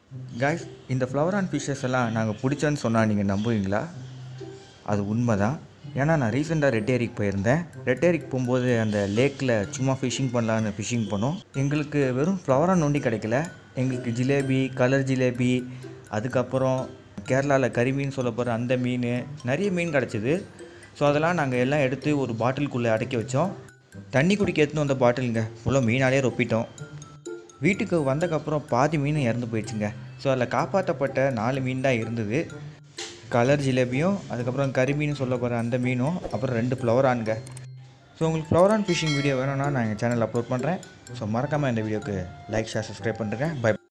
guys இந்த flower and fishes எல்லாம் நாங்கள் பிடிச்சோன்னு சொன்னால் நீங்கள் நம்புவீங்களா அது உண்மை தான் ஏன்னா நான் ரீசெண்டாக ரெட் ஏரிக்கு போயிருந்தேன் ரெட் ஏரிக்கு போகும்போது அந்த லேக்கில் சும்மா ஃபிஷிங் பண்ணலான்னு ஃபிஷிங் பண்ணோம் எங்களுக்கு வெறும் ஃப்ளவராக நொண்டி கிடைக்கல எங்களுக்கு ஜிலேபி கலர் ஜிலேபி அதுக்கப்புறம் கேரளாவில் கறிமீன் சொல்ல போகிற அந்த மீன் நிறைய மீன் கிடச்சிது ஸோ அதெல்லாம் நாங்கள் எல்லாம் எடுத்து ஒரு பாட்டிலுக்குள்ளே அடக்கி வச்சோம் தண்ணி குடிக்க எடுத்துன்னு வந்த பாட்டிலுங்க ஃபுல்லாக மீனாலே ரொப்பிட்டோம் வீட்டுக்கு வந்தக்கப்புறம் பாதி மீன் இறந்து போயிடுச்சுங்க ஸோ அதில் காப்பாற்றப்பட்ட நாலு மீன் தான் இருந்தது கலர் ஜிலேபியும் அதுக்கப்புறம் கறிமீன் சொல்ல போகிற அந்த மீனும் அப்புறம் ரெண்டு ஃப்ளவர் ஆனுங்க ஸோ உங்களுக்கு ஃப்ளவர் ஆன் ஃபிஷிங் வீடியோ வேணும்னா நான் எங்கள் சேனல் அப்லோட் பண்ணுறேன் ஸோ மறக்காமல் இந்த வீடியோக்கு லைக் ஷேர் சப்ஸ்கிரைப் பண்ணுறேன் பை